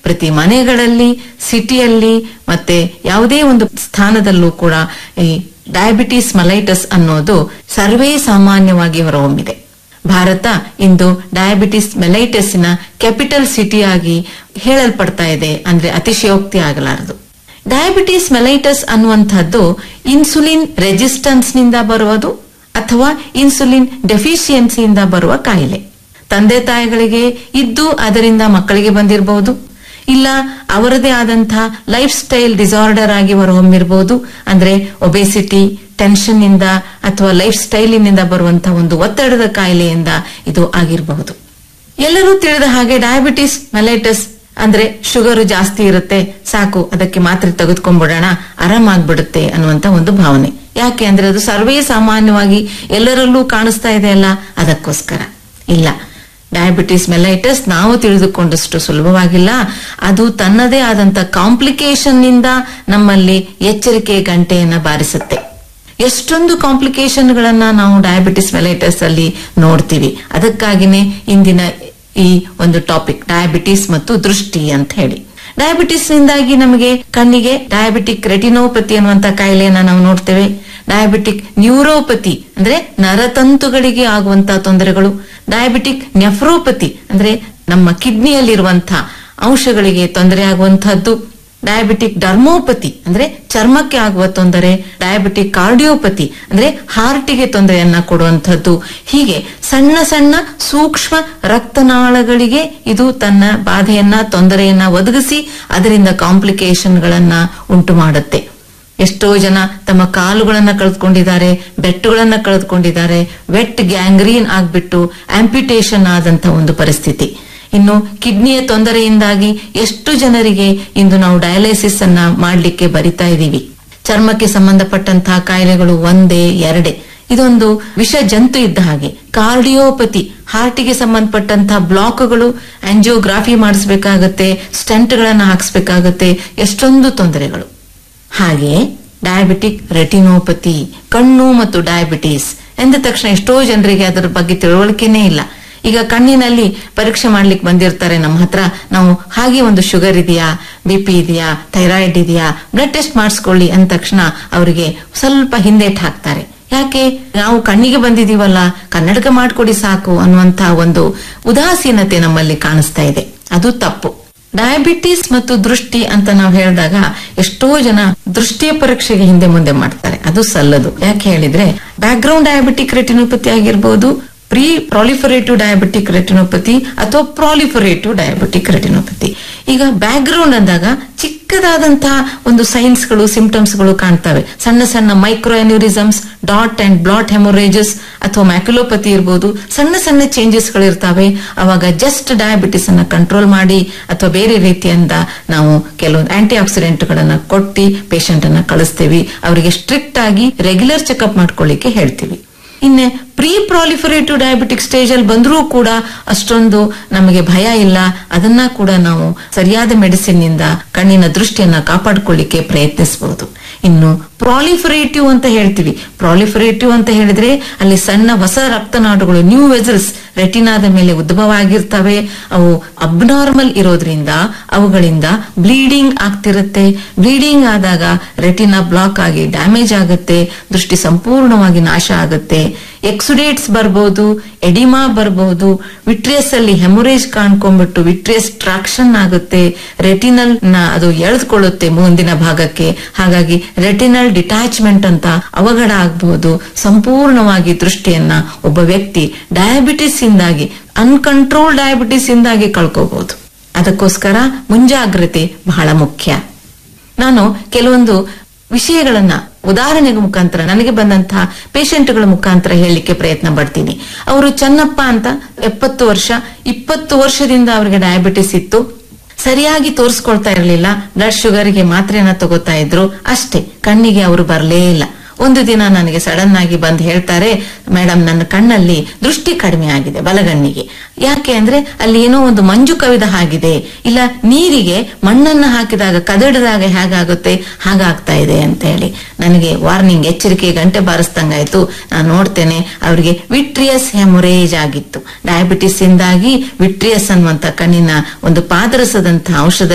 ಪ್ರತಿ ಮನೆಗಳಲ್ಲಿ ಸಿಟಿಯಲ್ಲಿ ಮತ್ತೆ ಯಾವುದೇ ಒಂದು ಸ್ಥಾನದಲ್ಲೂ ಕೂಡ ಈ ಡಯಾಬಿಟಿಸ್ ಮಲೈಟಸ್ ಅನ್ನೋದು ಸರ್ವೇ ಸಾಮಾನ್ಯವಾಗಿ ಹೊರಹೊಮ್ಮಿದೆ ಭಾರತ ಇಂದು ಡಯಾಬಿಟಿಸ್ ಮೆಲೈಟಸ್ನ ಕ್ಯಾಪಿಟಲ್ ಸಿಟಿಯಾಗಿ ಹೇಳಲ್ಪಡ್ತಾ ಇದೆ ಅಂದ್ರೆ ಅತಿಶಯೋಕ್ತಿ ಆಗಲಾರದು ಡಯಾಬಿಟಿಸ್ ಮೆಲೈಟಸ್ ಅನ್ನುವಂಥದ್ದು ಇನ್ಸುಲಿನ್ ರೆಸಿಸ್ಟೆನ್ಸ್ ನಿಂದ ಬರುವುದು ಅಥವಾ ಇನ್ಸುಲಿನ್ ಡೆಫಿಷಿಯನ್ಸಿಯಿಂದ ಬರುವ ಕಾಯಿಲೆ ತಂದೆ ತಾಯಿಗಳಿಗೆ ಇದ್ದು ಅದರಿಂದ ಮಕ್ಕಳಿಗೆ ಬಂದಿರಬಹುದು ಇಲ್ಲ ಅವರದೇ ಆದಂತಹ ಲೈಫ್ ಸ್ಟೈಲ್ ಡಿಸಾರ್ಡರ್ ಆಗಿ ಹೊರಹೊಮ್ಮಿರಬಹುದು ಅಂದ್ರೆ ಒಬೆಸಿಟಿ ಟೆನ್ಷನ್ ಇಂದ ಅಥವಾ ಲೈಫ್ ಸ್ಟೈಲಿನಿಂದ ಬರುವಂತಹ ಒಂದು ಒತ್ತಡದ ಕಾಯಿಲೆಯಿಂದ ಇದು ಆಗಿರಬಹುದು ಎಲ್ಲರೂ ತಿಳಿದ ಹಾಗೆ ಡಯಾಬಿಟಿಸ್ ಮೆಲೈಟಸ್ ಅಂದ್ರೆ ಶುಗರ್ ಜಾಸ್ತಿ ಇರುತ್ತೆ ಸಾಕು ಅದಕ್ಕೆ ಮಾತ್ರೆ ತೆಗೆದುಕೊಂಡ್ಬಿಡೋಣ ಆರಾಮಾಗ್ಬಿಡುತ್ತೆ ಅನ್ನುವಂತ ಒಂದು ಭಾವನೆ ಯಾಕೆ ಅಂದ್ರೆ ಅದು ಸರ್ವೇ ಸಾಮಾನ್ಯವಾಗಿ ಎಲ್ಲರಲ್ಲೂ ಕಾಣಿಸ್ತಾ ಇದೆ ಅಲ್ಲ ಅದಕ್ಕೋಸ್ಕರ ಇಲ್ಲ ಡಯಾಬಿಟಿಸ್ ಮೆಲೈಟಸ್ ನಾವು ತಿಳಿದುಕೊಂಡಷ್ಟು ಸುಲಭವಾಗಿಲ್ಲ ಅದು ತನ್ನದೇ ಆದಂತ ಕಾಂಪ್ಲಿಕೇಶನ್ ನಿಂದ ನಮ್ಮಲ್ಲಿ ಎಚ್ಚರಿಕೆ ಗಂಟೆಯನ್ನ ಬಾರಿಸುತ್ತೆ ಎಷ್ಟೊಂದು ಕಾಂಪ್ಲಿಕೇಶನ್ ಗಳನ್ನ ನಾವು ಡಯಾಬಿಟಿಸ್ ಮೆಲೈಟಸ್ ಅಲ್ಲಿ ನೋಡ್ತೀವಿ ಅದಕ್ಕಾಗಿನೇ ಇಂದಿನ ಈ ಒಂದು ಟಾಪಿಕ್ ಡಯಾಬಿಟಿಸ್ ಮತ್ತು ದೃಷ್ಟಿ ಅಂತ ಹೇಳಿ ಡಯಾಬಿಟಿಸ್ ನಿಂದಾಗಿ ನಮಗೆ ಕಣ್ಣಿಗೆ ಡಯಾಬಿಟಿಕ್ ರೆಟಿನೋಪತಿ ಅನ್ನುವಂತ ಕಾಯಿಲೆಯನ್ನ ನಾವು ನೋಡ್ತೇವೆ ಡಯಾಬಿಟಿಕ್ ನ್ಯೂರೋಪತಿ ಅಂದ್ರೆ ನರತಂತುಗಳಿಗೆ ಆಗುವಂತಹ ತೊಂದರೆಗಳು ಡಯಾಬಿಟಿಕ್ ನೆಫ್ರೋಪತಿ ಅಂದ್ರೆ ನಮ್ಮ ಕಿಡ್ನಿಯಲ್ಲಿರುವಂತಹ ಅಂಶಗಳಿಗೆ ತೊಂದರೆ ಆಗುವಂತಹದ್ದು ಡಯಾಬಿಟಿಕ್ ಡರ್ಮೋಪತಿ ಅಂದ್ರೆ ಚರ್ಮಕ್ಕೆ ಆಗುವ ತೊಂದರೆ ಡಯಾಬಿಟಿಕ್ ಕಾರ್ಡಿಯೋಪತಿ ಅಂದ್ರೆ ಹಾರ್ಟಿಗೆ ತೊಂದರೆಯನ್ನ ಕೊಡುವಂತಹದ್ದು ಹೀಗೆ ಸಣ್ಣ ಸಣ್ಣ ಸೂಕ್ಷ್ಮ ರಕ್ತನಾಳಗಳಿಗೆ ಇದು ತನ್ನ ಬಾಧೆಯನ್ನ ತೊಂದರೆಯನ್ನ ಒದಗಿಸಿ ಅದರಿಂದ ಕಾಂಪ್ಲಿಕೇಶನ್ ಗಳನ್ನ ಉಂಟು ಮಾಡುತ್ತೆ ಎಷ್ಟೋ ಜನ ತಮ್ಮ ಕಾಲುಗಳನ್ನ ಕಳೆದುಕೊಂಡಿದ್ದಾರೆ ಬೆಟ್ಟುಗಳನ್ನ ಕಳೆದುಕೊಂಡಿದ್ದಾರೆ ವೆಟ್ ಗ್ಯಾಂಗ್ರೀನ್ ಆಗ್ಬಿಟ್ಟು ಆಂಪಿಟೇಷನ್ ಆದಂತ ಒಂದು ಪರಿಸ್ಥಿತಿ ಇನ್ನು ಕಿಡ್ನಿಯ ತೊಂದರೆಯಿಂದಾಗಿ ಎಷ್ಟು ಜನರಿಗೆ ಇಂದು ನಾವು ಡಯಾಲಿಸಿಸ್ ಅನ್ನ ಮಾಡಲಿಕ್ಕೆ ಬರಿತಾ ಇದ್ದೀವಿ ಚರ್ಮಕ್ಕೆ ಸಂಬಂಧಪಟ್ಟಂತಹ ಕಾಯಿಲೆಗಳು ಒಂದೇ ಎರಡೇ ಇದೊಂದು ವಿಷ ಜಂತು ಇದ್ದ ಹಾಗೆ ಕಾರ್ಡಿಯೋಪತಿ ಹಾರ್ಟಿಗೆ ಸಂಬಂಧಪಟ್ಟಂತಹ ಬ್ಲಾಕ್ಗಳು ಆಂಜಿಯೋಗ್ರಾಫಿ ಮಾಡಿಸ್ಬೇಕಾಗತ್ತೆ ಸ್ಟೆಂಟ್ಗಳನ್ನ ಹಾಕ್ಸ್ಬೇಕಾಗತ್ತೆ ಎಷ್ಟೊಂದು ತೊಂದರೆಗಳು ಹಾಗೆ ಡಯಾಬಿಟಿಕ್ ರೆಟಿನೋಪತಿ ಕಣ್ಣು ಮತ್ತು ಡಯಾಬಿಟಿಸ್ ಎಂದ ತಕ್ಷಣ ಎಷ್ಟೋ ಜನರಿಗೆ ಅದರ ಬಗ್ಗೆ ತಿಳುವಳಿಕೆನೇ ಇಲ್ಲ ಈಗ ಕಣ್ಣಿನಲ್ಲಿ ಪರೀಕ್ಷೆ ಮಾಡ್ಲಿಕ್ಕೆ ಬಂದಿರ್ತಾರೆ ನಮ್ಮ ಹತ್ರ ನಾವು ಹಾಗೆ ಒಂದು ಶುಗರ್ ಇದೆಯಾ ಬಿ ಪಿ ಇದೆಯಾ ಥೈರಾಯ್ಡ್ ಇದೆಯಾ ಬ್ಲಡ್ ಟೆಸ್ಟ್ ಮಾಡಿಸ್ಕೊಳ್ಳಿ ಅಂದ ತಕ್ಷಣ ಅವರಿಗೆ ಸ್ವಲ್ಪ ಹಿಂದೇಟ್ ಹಾಕ್ತಾರೆ ಯಾಕೆ ನಾವು ಕಣ್ಣಿಗೆ ಬಂದಿದೀವಲ್ಲ ಕನ್ನಡಕ ಮಾಡ್ಕೊಡಿ ಸಾಕು ಅನ್ನುವಂತ ಒಂದು ಉದಾಸೀನತೆ ನಮ್ಮಲ್ಲಿ ಕಾಣಿಸ್ತಾ ಇದೆ ಅದು ತಪ್ಪು ಡಯಾಬಿಟಿಸ್ ಮತ್ತು ದೃಷ್ಟಿ ಅಂತ ನಾವು ಹೇಳಿದಾಗ ಎಷ್ಟೋ ಜನ ದೃಷ್ಟಿಯ ಪರೀಕ್ಷೆಗೆ ಹಿಂದೆ ಮುಂದೆ ಮಾಡ್ತಾರೆ ಅದು ಸಲ್ಲದು ಯಾಕೆ ಹೇಳಿದ್ರೆ ಬ್ಯಾಕ್ ಗ್ರೌಂಡ್ ಡಯಾಬಿಟಿಕ್ ರೆಟಿನೋಪತಿ ಆಗಿರ್ಬೋದು ಪ್ರೀ ಪ್ರಾಲಿಫರೇಟಿವ್ ಡಯಾಬಿಟಿಕ್ ರೆಟಿನೋಪತಿ ಅಥವಾ ಪ್ರಾಲಿಫರೇಟಿವ್ ಡಯಾಬಿಟಿಕ್ ರೆಟಿನೋಪತಿ ಈಗ ಬ್ಯಾಕ್ ಗ್ರೌಂಡ್ ಅಂದಾಗ ಚಿಕ್ಕದಾದಂತಹ ಒಂದು ಸೈನ್ಸ್ಗಳು ಸಿಂಪ್ಟಮ್ಸ್ಗಳು ಕಾಣ್ತವೆ ಸಣ್ಣ ಸಣ್ಣ micro aneurysms dot and blot haemorrhages ಅಥವಾ ಮ್ಯಾಕ್ಯುಲೋಪತಿ ಇರ್ಬೋದು ಸಣ್ಣ ಸಣ್ಣ ಚೇಂಜಸ್ ಗಳಿರ್ತಾವೆ ಅವಾಗ ಜಸ್ಟ್ ಡಯಾಬಿಟಿಸ್ ಅನ್ನ ಕಂಟ್ರೋಲ್ ಮಾಡಿ ಅಥವಾ ಬೇರೆ ರೀತಿಯಿಂದ ನಾವು ಕೆಲವೊಂದು ಆಂಟಿ ಆಕ್ಸಿಡೆಂಟ್ ಗಳನ್ನ ಕೊಟ್ಟು ಪೇಷಂಟ್ ಅನ್ನ ಕಳಿಸ್ತೀವಿ ಅವರಿಗೆ ಸ್ಟ್ರಿಕ್ಟ್ ಆಗಿ ರೆಗ್ಯುಲರ್ ಚೆಕ್ಅಪ್ ಮಾಡ್ಕೊಳ್ಳಿಕ್ಕೆ ಹೇಳ್ತೀವಿ ಇನ್ನು ಪ್ರೀ ಪ್ರಾಲಿಫರೇಟಿವ್ ಡಯಾಬಿಟಿಕ್ ಸ್ಟೇಜ್ ಅಲ್ಲಿ ಬಂದರೂ ಕೂಡ ಅಷ್ಟೊಂದು ನಮಗೆ ಭಯ ಇಲ್ಲ ಅದನ್ನ ಕೂಡ ನಾವು ಸರಿಯಾದ ಮೆಡಿಸಿನ್ ನಿಂದ ಕಣ್ಣಿನ ದೃಷ್ಟಿಯನ್ನ ಕಾಪಾಡಿಕೊಳ್ಳಿಕ್ಕೆ ಪ್ರಯತ್ನಿಸಬಹುದು ಇನ್ನು ಪ್ರಾಲಿಫರೇಟಿವ್ ಅಂತ ಹೇಳ್ತೀವಿ ಪ್ರಾಲಿಫರೇಟಿವ್ ಅಂತ ಹೇಳಿದ್ರೆ ಅಲ್ಲಿ ಸಣ್ಣ ಹೊಸ ರಕ್ತನಾಡುಗಳು ನ್ಯೂ ವೆಸಲ್ಸ್ ರೆಟಿನಾದ ಮೇಲೆ ಉದ್ಭವ ಆಗಿರ್ತವೆ ಅವು ಅಬ್ನಾರ್ಮಲ್ ಇರೋದ್ರಿಂದ ಅವುಗಳಿಂದ ಬ್ಲೀಡಿಂಗ್ ಆಗ್ತಿರುತ್ತೆ ಬ್ಲೀಡಿಂಗ್ ಆದಾಗ ರೆಟಿನಾ ಬ್ಲಾಕ್ ಆಗಿ ಡ್ಯಾಮೇಜ್ ಆಗುತ್ತೆ ದೃಷ್ಟಿ ಸಂಪೂರ್ಣವಾಗಿ ನಾಶ ಆಗುತ್ತೆ ಎಕ್ಸುಡೇಟ್ಸ್ ಬರ್ಬೋದು ಎಡಿಮಾ ಬರ್ಬೋದು ವಿಟ್ರಿಯಸ್ ಅಲ್ಲಿ ಹೆಮೊರೇಜ್ ಕಾಣ್ಕೊಂಡ್ಬಿಟ್ಟು ವಿಟ್ರಿಯಸ್ ಟ್ರಾಕ್ಷನ್ ಆಗುತ್ತೆ ರೆಟಿನಲ್ ನ ಅದು ಎಳೆದುಕೊಳ್ಳುತ್ತೆ ಮುಂದಿನ ಭಾಗಕ್ಕೆ ಹಾಗಾಗಿ ರೆಟಿನಲ್ ಡಿಟ್ಯಾಚ್ಮೆಂಟ್ ಅಂತ ಅವಘಡ ಆಗಬಹುದು ಸಂಪೂರ್ಣವಾಗಿ ದೃಷ್ಟಿಯನ್ನ ಒಬ್ಬ ವ್ಯಕ್ತಿ ಡಯಾಬಿಟಿಸ್ ಇಂದಾಗಿ ಅನ್ಕಂಟ್ರೋಲ್ ಡಯಾಬಿಟಿಸ್ ಇಂದಾಗಿ ಕಳ್ಕೋಬಹುದು ಅದಕ್ಕೋಸ್ಕರ ಮುಂಜಾಗ್ರತೆ ಬಹಳ ಮುಖ್ಯ ನಾನು ಕೆಲವೊಂದು ವಿಷಯಗಳನ್ನ ಉದಾಹರಣೆಗೆ ಮುಖಾಂತರ ನನಗೆ ಬಂದಂತಹ ಪೇಷಂಟ್ಗಳ ಮುಖಾಂತರ ಹೇಳಲಿಕ್ಕೆ ಪ್ರಯತ್ನ ಪಡ್ತೀನಿ ಅವರು ಚನ್ನಪ್ಪ ಅಂತ ಎಪ್ಪತ್ತು ವರ್ಷ ಇಪ್ಪತ್ತು ವರ್ಷದಿಂದ ಅವರಿಗೆ ಡಯಾಬಿಟಿಸ್ ಇತ್ತು ಸರಿಯಾಗಿ ತೋರಿಸ್ಕೊಳ್ತಾ ಇರಲಿಲ್ಲ ಬ್ಲಡ್ ಶುಗರ್ಗೆ ಮಾತ್ರೆಯನ್ನ ತಗೋತಾ ಇದ್ರು ಅಷ್ಟೇ ಕಣ್ಣಿಗೆ ಅವರು ಬರಲೇ ಇಲ್ಲ ಒಂದು ದಿನ ನನಗೆ ಸಡನ್ ಆಗಿ ಬಂದು ಹೇಳ್ತಾರೆ ಮೇಡಮ್ ನನ್ನ ಕಣ್ಣಲ್ಲಿ ದೃಷ್ಟಿ ಕಡಿಮೆ ಆಗಿದೆ ಬಲಗಣ್ಣಿಗೆ ಯಾಕೆ ಅಂದ್ರೆ ಅಲ್ಲಿ ಏನೋ ಒಂದು ಮಂಜು ಕವಿದ ಹಾಗಿದೆ ಇಲ್ಲ ನೀರಿಗೆ ಮಣ್ಣನ್ನ ಹಾಕಿದಾಗ ಕದಡಿದಾಗ ಹೇಗಾಗುತ್ತೆ ಹಾಗಾಗ್ತಾ ಇದೆ ಅಂತ ಹೇಳಿ ನನಗೆ ವಾರ್ನಿಂಗ್ ಎಚ್ಚರಿಕೆ ಗಂಟೆ ಬಾರಿಸ್ದಂಗಾಯ್ತು ನಾನು ನೋಡ್ತೇನೆ ಅವರಿಗೆ ವಿಟ್ರಿಯಸ್ ಹೆಮೊರೇಜ್ ಆಗಿತ್ತು ಡಯಾಬಿಟಿಸ್ ಇಂದಾಗಿ ವಿಟ್ರಿಯಸ್ ಅನ್ನುವಂತ ಕಣ್ಣಿನ ಒಂದು ಪಾದರಸದಂತಹ ಔಷಧ